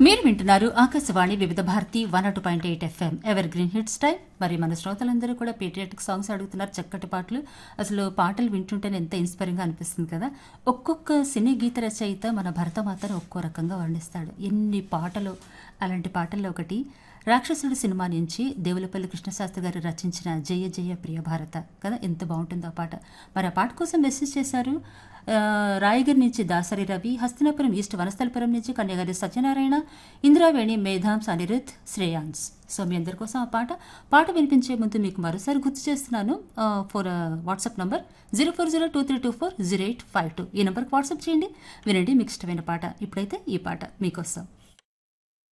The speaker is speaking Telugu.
మీరు వింటున్నారు ఆకాశవాణి వివిధ భారతి వన్ అటు point eight FM evergreen hits time మరి మన శ్రోతలందరూ కూడా పేట్రియాటిక్ సాంగ్స్ అడుగుతున్నారు చక్కటి పాటలు అసలు పాటలు వింటుంటేనే ఎంత ఇన్స్పైరింగ్గా అనిపిస్తుంది కదా ఒక్కొక్క సినీ గీత రచయిత మన భరతమాతను ఒక్కో రకంగా వర్ణిస్తాడు ఎన్ని పాటలు అలాంటి పాటల్లో ఒకటి రాక్షసుడు సినిమా నుంచి దేవులపల్లి కృష్ణశాస్త్రి గారు రచించిన జయ జయ ప్రియ భారత కదా ఎంత బాగుంటుందో ఆ పాట మరి ఆ పాట కోసం మెసేజ్ చేశారు ఆ, రాయగిరి నుంచి దాసరి రవి హస్తినాపురం ఈస్ట్ వనస్థలపురం నుంచి కన్యాగారి సత్యనారాయణ ఇందిరావేణి మేధాంస్ అనిరుద్ శ్రేయాన్స్ సో మీ అందరి కోసం ఆ పాట పాట వినిపించే ముందు మీకు మరోసారి గుర్తు చేస్తున్నాను for WhatsApp number zero four zero two three two four zero eight five two ఈ నెంబర్కి వాట్సాప్ చేయండి వినండి మీకు ఇష్టమైన పాట ఇప్పుడైతే ఈ పాట మీకోసం